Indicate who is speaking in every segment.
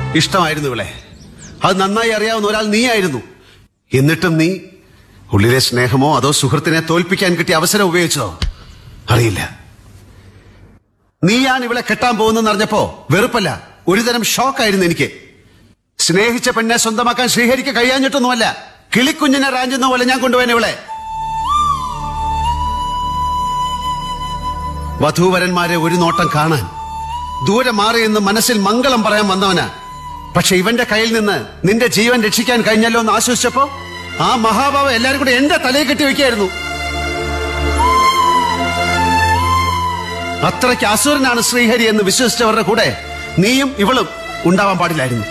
Speaker 1: ഇഷ്ടമായിരുന്നു ഇവളെ അത് നന്നായി അറിയാവുന്ന ഒരാൾ നീയായിരുന്നു എന്നിട്ടും നീ ഉള്ളിലെ സ്നേഹമോ അതോ സുഹൃത്തിനെ തോൽപ്പിക്കാൻ കിട്ടിയ അവസരം ഉപയോഗിച്ചതോ അറിയില്ല നീ ഞാൻ ഇവളെ കെട്ടാൻ പോകുന്നെന്ന് അറിഞ്ഞപ്പോ വെറുപ്പല്ല ഒരുതരം ഷോക്കായിരുന്നു എനിക്ക് സ്നേഹിച്ച പെണ്ണെ സ്വന്തമാക്കാൻ ശ്രീഹരിക്ക് കഴിയാഞ്ഞിട്ടൊന്നുമല്ല കിളിക്കുഞ്ഞിനെ റാഞ്ചുന്ന പോലെ ഞാൻ കൊണ്ടുപോയനെ ഇവളെ വധൂവരന്മാരെ ഒരു നോട്ടം കാണാൻ ദൂരെ മാറി എന്ന് മനസ്സിൽ മംഗളം പറയാൻ വന്നവനാ പക്ഷെ ഇവന്റെ കയ്യിൽ നിന്ന് നിന്റെ ജീവൻ രക്ഷിക്കാൻ കഴിഞ്ഞല്ലോ എന്ന് ആശ്വസിച്ചപ്പോ ആ മഹാഭാവ എല്ലാരും കൂടെ എന്റെ തലയിൽ കെട്ടി വെക്കായിരുന്നു അത്രയ്ക്ക് അസുരനാണ് ശ്രീഹരി എന്ന് വിശ്വസിച്ചവരുടെ കൂടെ നീയും ഇവളും ഉണ്ടാവാൻ പാടില്ലായിരുന്നു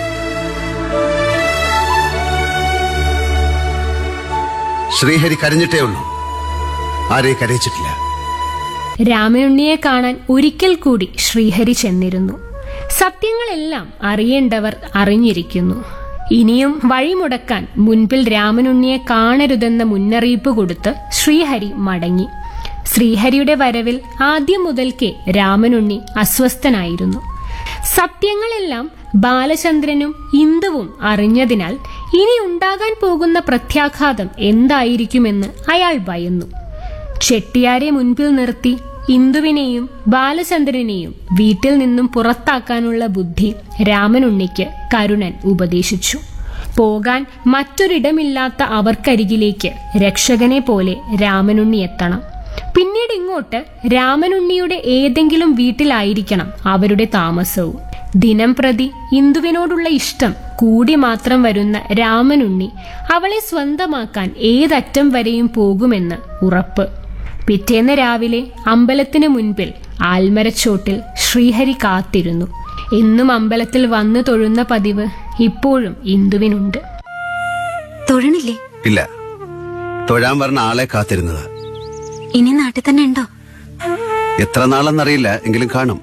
Speaker 1: ശ്രീഹരി കരഞ്ഞിട്ടേ ഉള്ളൂ ആരെയും കരയിച്ചിട്ടില്ല
Speaker 2: രാമനുണ്ണിയെ കാണാൻ ഒരിക്കൽ കൂടി ശ്രീഹരി ചെന്നിരുന്നു സത്യങ്ങളെല്ലാം അറിയേണ്ടവർ അറിഞ്ഞിരിക്കുന്നു ഇനിയും വഴിമുടക്കാൻ മുൻപിൽ രാമനുണ്ണിയെ കാണരുതെന്ന മുന്നറിയിപ്പ് കൊടുത്ത് ശ്രീഹരി മടങ്ങി ശ്രീഹരിയുടെ വരവിൽ ആദ്യം മുതൽക്കേ രാമനുണ്ണി അസ്വസ്ഥനായിരുന്നു സത്യങ്ങളെല്ലാം ബാലചന്ദ്രനും ഇന്ദുവും അറിഞ്ഞതിനാൽ ഇനി ഉണ്ടാകാൻ പോകുന്ന പ്രത്യാഘാതം എന്തായിരിക്കുമെന്ന് അയാൾ ഭയന്നു ചെട്ടിയാരെ മുൻപിൽ നിർത്തി ഇന്ദുവിനെയും ബാലചന്ദ്രനെയും വീട്ടിൽ നിന്നും പുറത്താക്കാനുള്ള ബുദ്ധി രാമനുണ്ണിക്ക് കരുണൻ ഉപദേശിച്ചു പോകാൻ മറ്റൊരിടമില്ലാത്ത അവർക്കരികിലേക്ക് രക്ഷകനെ പോലെ രാമനുണ്ണി എത്തണം പിന്നീട് ഇങ്ങോട്ട് രാമനുണ്ണിയുടെ ഏതെങ്കിലും വീട്ടിലായിരിക്കണം അവരുടെ താമസവും ദിനം പ്രതി ഇന്ദുവിനോടുള്ള ഇഷ്ടം കൂടി മാത്രം വരുന്ന രാമനുണ്ണി അവളെ സ്വന്തമാക്കാൻ ഏതറ്റം വരെയും പോകുമെന്ന് ഉറപ്പ് പിറ്റേന്ന് രാവിലെ അമ്പലത്തിനു മുൻപിൽ ആൽമരച്ചോട്ടിൽ ശ്രീഹരി കാത്തിരുന്നു എന്നും അമ്പലത്തിൽ വന്നു തൊഴുന്ന പതിവ് ഇപ്പോഴും ഇന്ദുവിനുണ്ട്
Speaker 3: തൊഴണില്ലേ
Speaker 1: ഇല്ല തൊഴാൻ പറഞ്ഞ ആളെ കാത്തിരുന്നത്
Speaker 3: ഇനി നാട്ടിൽ തന്നെ ഉണ്ടോ
Speaker 1: എത്ര നാളെന്നറിയില്ല എങ്കിലും കാണും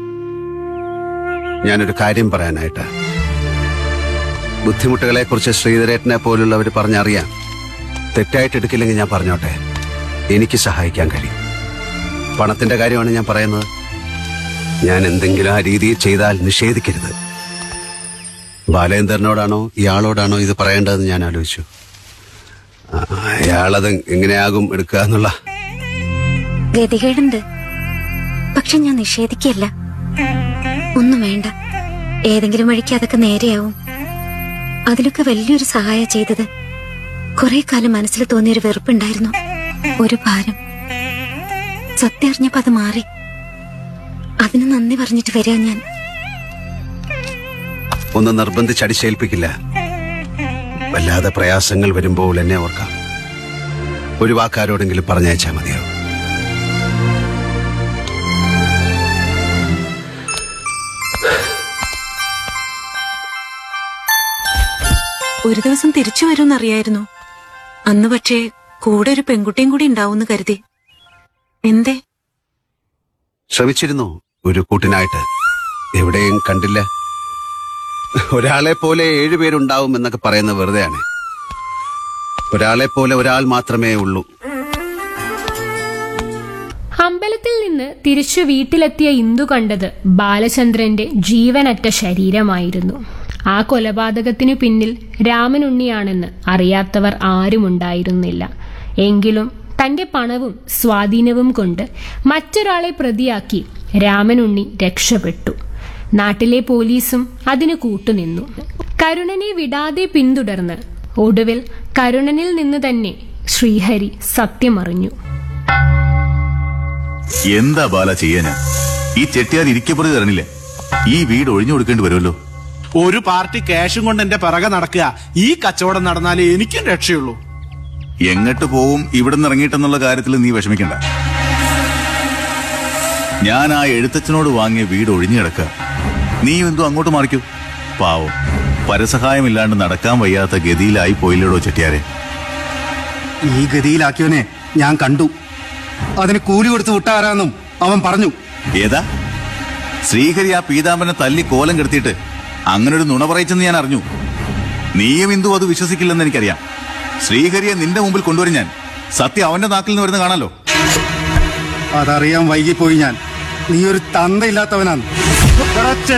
Speaker 1: ഞാനൊരു കാര്യം പറയാനായിട്ട് ബുദ്ധിമുട്ടുകളെ കുറിച്ച് ശ്രീധരേട്ടനെ പോലുള്ളവർ പറഞ്ഞറിയാം തെറ്റായിട്ട് എടുക്കില്ലെങ്കിൽ ഞാൻ പറഞ്ഞോട്ടെ എനിക്ക് സഹായിക്കാൻ കഴിയും പണത്തിന്റെ കാര്യമാണ് ഞാൻ പറയുന്നത് ഞാൻ എന്തെങ്കിലും ആ രീതിയിൽ ചെയ്താൽ നിഷേധിക്കരുത് ബാലേന്ദ്രനോടാണോ ഇയാളോടാണോ ഇത് പറയേണ്ടതെന്ന് ഞാൻ ആലോചിച്ചു ആ, അയാളത് എങ്ങനെയാകും എടുക്കുക എന്നുള്ള
Speaker 3: ഗതികേടുണ്ട് പക്ഷെ ഞാൻ നിഷേധിക്കല്ല ഒന്നും വേണ്ട ഏതെങ്കിലും വഴിക്ക് അതൊക്കെ നേരെയാവും അതിലൊക്കെ വലിയൊരു സഹായ ചെയ്തത് കുറെ കാലം മനസ്സിൽ തോന്നിയൊരു വെറുപ്പുണ്ടായിരുന്നു ഒരു ഭാരം സത്യം അറിഞ്ഞപ്പോ അത് മാറി അതിന് നന്ദി പറഞ്ഞിട്ട് വരിക ഞാൻ
Speaker 1: ഒന്ന് നിർബന്ധിച്ചടിച്ചേൽപ്പിക്കില്ല വല്ലാതെ പ്രയാസങ്ങൾ വരുമ്പോൾ എന്നെ ഓർക്കാം ഒരു വാക്കാരോടെങ്കിലും പറഞ്ഞയച്ചാൽ മതിയോ
Speaker 4: ഒരു ദിവസം തിരിച്ചു വരുമെന്നറിയായിരുന്നു അന്ന് പക്ഷേ കൂടെ ഒരു പെൺകുട്ടിയും കൂടി ഉണ്ടാവുമെന്ന് കരുതി എന്തേ
Speaker 1: ശ്രമിച്ചിരുന്നു ഒരു കൂട്ടിനായിട്ട് എവിടെയും കണ്ടില്ല ഒരാളെ പോലെ ഏഴുപേരുണ്ടാവും എന്നൊക്കെ പറയുന്നത് വെറുതെയാണ് ഒരാളെ പോലെ ഒരാൾ മാത്രമേ ഉള്ളൂ
Speaker 2: അമ്പലത്തിൽ നിന്ന് തിരിച്ചു വീട്ടിലെത്തിയ ഇന്ദു കണ്ടത് ബാലചന്ദ്രന്റെ ജീവനറ്റ ശരീരമായിരുന്നു ആ കൊലപാതകത്തിനു പിന്നിൽ രാമനുണ്ണിയാണെന്ന് അറിയാത്തവർ ആരുമുണ്ടായിരുന്നില്ല എങ്കിലും തന്റെ പണവും സ്വാധീനവും കൊണ്ട് മറ്റൊരാളെ പ്രതിയാക്കി രാമനുണ്ണി രക്ഷപ്പെട്ടു നാട്ടിലെ പോലീസും അതിനു കൂട്ടുനിന്നു കരുണനെ വിടാതെ പിന്തുടർന്ന് ഒടുവിൽ കരുണനിൽ നിന്ന് തന്നെ ശ്രീഹരി സത്യമറിഞ്ഞു
Speaker 5: എന്താ ബാല ചെയ്യാന് ഈ ചെട്ടിയാർ ഇരിക്കപ്പുറത്ത് തരണില്ലേ ഈ വീട് ഒഴിഞ്ഞു കൊടുക്കേണ്ടി വരുമല്ലോ
Speaker 6: ഒരു പാർട്ടി ക്യാഷും കൊണ്ട് എന്റെ പിറകെ നടക്കുക ഈ കച്ചവടം നടന്നാലേ എനിക്കും രക്ഷയുള്ളൂ
Speaker 5: എങ്ങോട്ട് പോവും ഇവിടുന്ന് ഇറങ്ങിയിട്ടെന്നുള്ള കാര്യത്തിൽ നീ വിഷമിക്കണ്ട ഞാൻ ആ എഴുത്തച്ഛനോട് വാങ്ങിയ വീട് ഒഴിഞ്ഞു കിടക്കുക നീ എന്തോ അങ്ങോട്ട് മാറിക്കൂ പാവം പരസഹായമില്ലാണ്ട് നടക്കാൻ വയ്യാത്ത ഗതിയിലായി പോയില്ലടോ ചെട്ടിയാരെ
Speaker 7: ഈ ഗതിയിലാക്കിയവനെ ഞാൻ കണ്ടു അതിന് കൂലി കൊടുത്ത് വിട്ടാരാന്നും അവൻ പറഞ്ഞു
Speaker 5: ഏതാ ശ്രീഹരി ആ പീതാംബരനെ തല്ലി കോലം കെടുത്തിയിട്ട് അങ്ങനെ ഒരു നുണ പറയിച്ചെന്ന് ഞാൻ അറിഞ്ഞു നീയും ഇന്ദു അത് വിശ്വസിക്കില്ലെന്ന് എനിക്കറിയാം ശ്രീഹരിയെ നിന്റെ മുമ്പിൽ കൊണ്ടുവരും ഞാൻ സത്യം അവന്റെ നാക്കിൽ നിന്ന് വരുന്ന കാണാലോ
Speaker 7: അതറിയാൻ വൈകിപ്പോയി ഞാൻ നീ ഒരു തന്തയില്ലാത്തവനാണ്